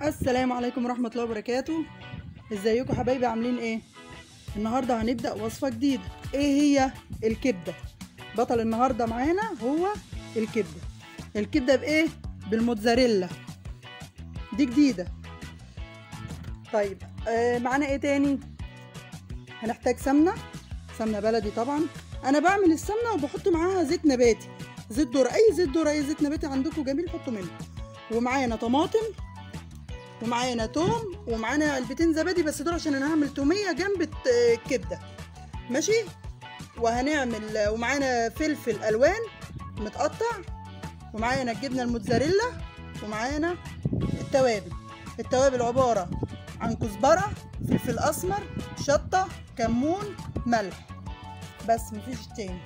السلام عليكم ورحمة الله وبركاته ازيكم حبايبي عاملين ايه النهاردة هنبدأ وصفة جديدة ايه هي الكبدة بطل النهاردة معانا هو الكبدة الكبدة بايه بالموتزاريلا دي جديدة طيب آه معانا ايه تاني هنحتاج سمنة سمنة بلدي طبعا انا بعمل السمنة وبحط معاها زيت نباتي زيت ذرة اي زيت ذرة اي زيت نباتي عندكم جميل حطوا منه ومعانا طماطم ومعانا توم ومعانا علبتين زبادي بس دول عشان انا هعمل توميه جنب الت- الكبده ماشي وهنعمل ومعانا فلفل الوان متقطع ومعانا الجبنه الموتزاريلا ومعانا التوابل التوابل عباره عن كزبره فلفل اسمر شطه كمون ملح بس مفيش تاني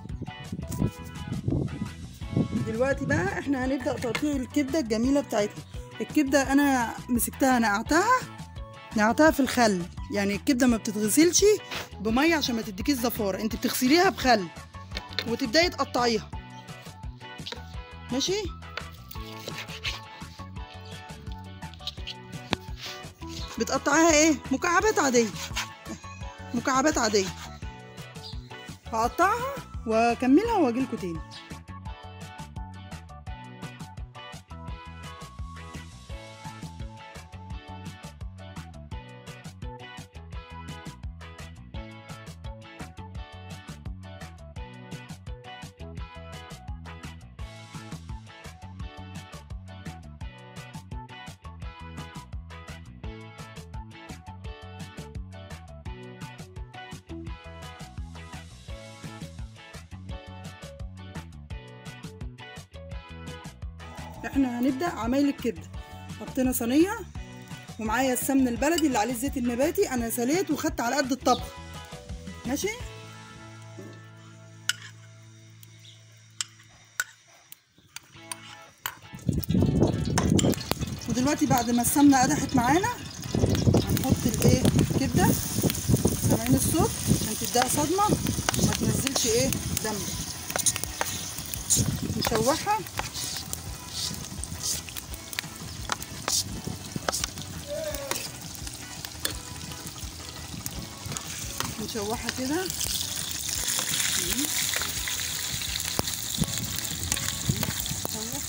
دلوقتي بقى احنا هنبدا تقطيع الكبده الجميله بتاعتنا الكبده انا مسكتها نقعتها نقعتها في الخل يعني الكبده ما بتتغسلش بميه عشان ما تديكيش زفاره انت بتغسليها بخل وتبداي تقطعيها ماشي بتقطعيها ايه مكعبات عاديه مكعبات عاديه هقطعها واكملها واجيلكوا تاني احنا هنبدا عمايل الكبده حطينا صينيه ومعايا السمن البلدي اللي عليه الزيت النباتي انا سليت وخدت على قد الطبخ ماشي ودلوقتي بعد ما السمنه قدحت معانا هنحط الايه الكبده سامعين الصوت عشان تديها صدمه وما تنزلش ايه دم نشوحها نشوحها كده نشوح.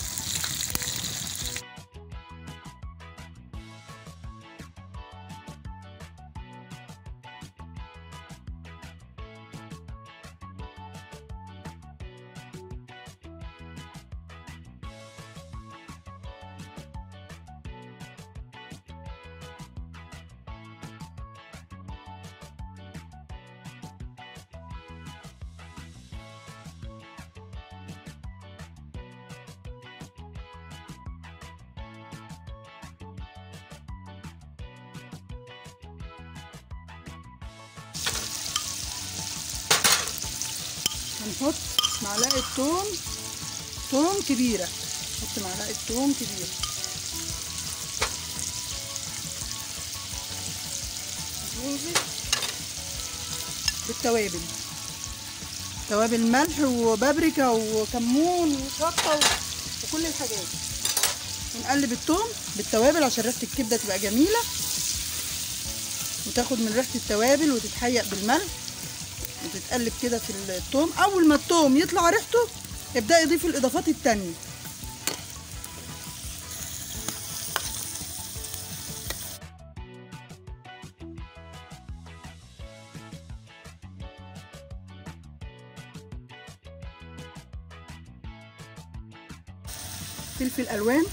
هنحط معلقة توم توم كبيرة نحط معلقة توم كبيرة ننزل بالتوابل توابل ملح وبابريكا وكمون وشطة و- وكل الحاجات ونقلب التوم بالتوابل عشان ريحة الكبدة تبقى جميلة وتاخد من ريحة التوابل وتتحيق بالملح وتتقلب كده في التوم اول ما التوم يطلع ريحته ابدأ يضيف الاضافات التانية فلفل الوان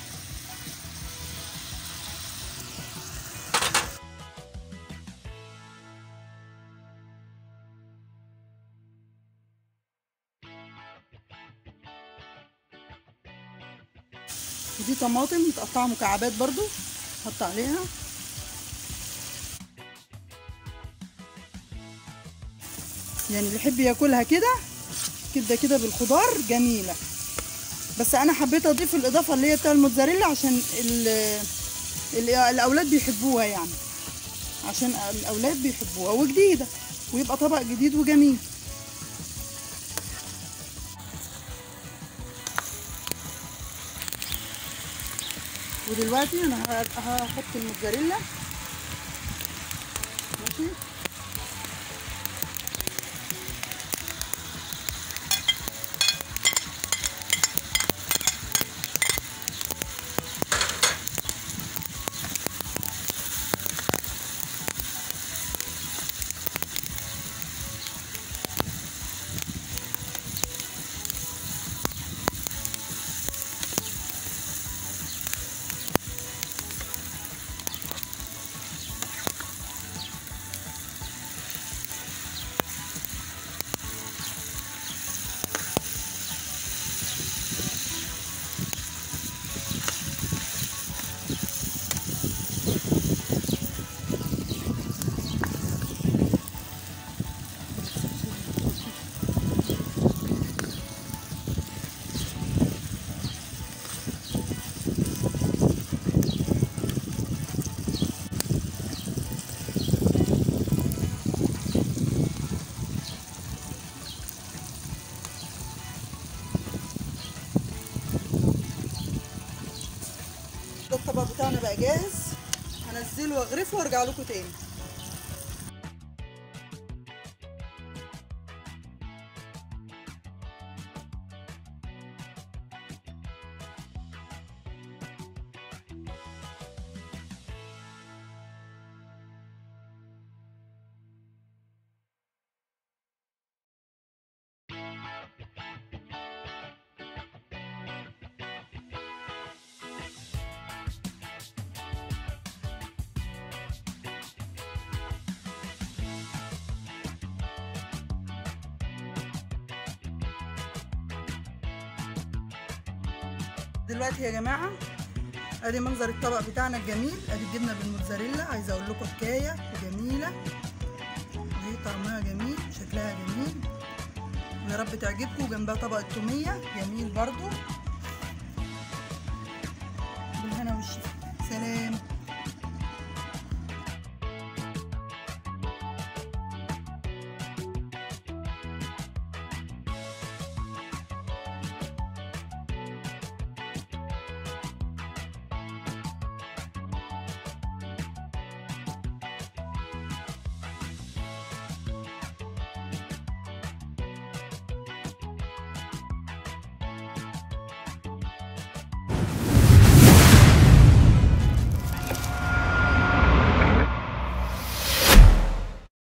ودي طماطم متقطعه مكعبات برضو حط عليها يعني اللي يحب ياكلها كده كده كده بالخضار جميله بس انا حبيت اضيف الاضافه اللي هي بتاع الموتزاريلا عشان ال ال الاولاد بيحبوها يعني عشان الاولاد بيحبوها وجديده ويبقى طبق جديد وجميل ودلوقتي انا ه- هحط الموتزاريلا ماشي ده الطبق بتاعنا بقى جاهز هنزله واغرفه وارجع لكم تاني دلوقتي يا جماعه ادي منظر الطبق بتاعنا الجميل ادي الجبنه بالموتزاريلا عايزه اقول لكم حكايه جميله وهي طعمها جميل شكلها جميل ويا رب تعجبكم جنبها طبق التوميه جميل برضو بالهنا والشفا سلام